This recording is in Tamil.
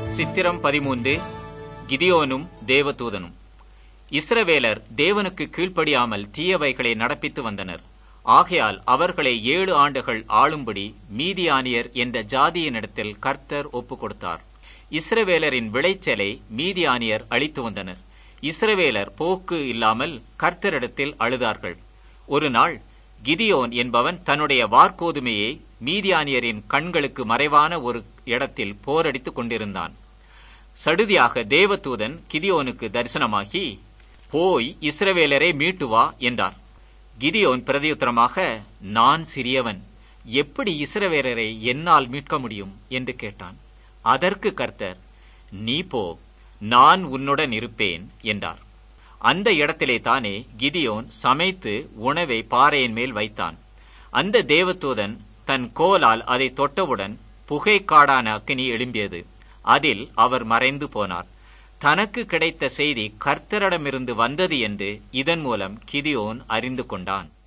சித்திரம் பதிமூன்று கிதியோனும் தேவதூதனும் இஸ்ரவேலர் தேவனுக்கு கீழ்ப்படியாமல் தீயவைகளை நடப்பித்து வந்தனர் ஆகையால் அவர்களை ஏழு ஆண்டுகள் ஆளும்படி மீதியானியர் என்ற ஜாதியினிடத்தில் கர்த்தர் ஒப்புக் கொடுத்தார் இஸ்ரவேலரின் விளைச்சலை மீதியானியர் அளித்து வந்தனர் இஸ்ரவேலர் போக்கு இல்லாமல் கர்த்தரிடத்தில் அழுதார்கள் ஒரு நாள் கிதியோன் என்பவன் தன்னுடைய வார்கோதுமையை மீதியானியரின் கண்களுக்கு மறைவான ஒரு இடத்தில் போரடித்துக் கொண்டிருந்தான் சடுதியாக தேவதூதன் கிதியோனுக்கு தரிசனமாகி போய் இஸ்ரவேலரை மீட்டு வா என்றார் கிதியோன் பிரதியுத்தரமாக நான் சிறியவன் எப்படி இஸ்ரவேலரை என்னால் மீட்க முடியும் என்று கேட்டான் அதற்கு கர்த்தர் நீ போ நான் உன்னுடன் இருப்பேன் என்றார் அந்த இடத்திலே தானே கிதியோன் சமைத்து உணவை பாறையின் மேல் வைத்தான் அந்த தேவதூதன் தன் கோலால் அதை தொட்டவுடன் புகைக்காடான அக்கினி எழும்பியது அதில் அவர் மறைந்து போனார் தனக்கு கிடைத்த செய்தி கர்த்தரிடமிருந்து வந்தது என்று இதன் மூலம் கிதியோன் அறிந்து கொண்டான்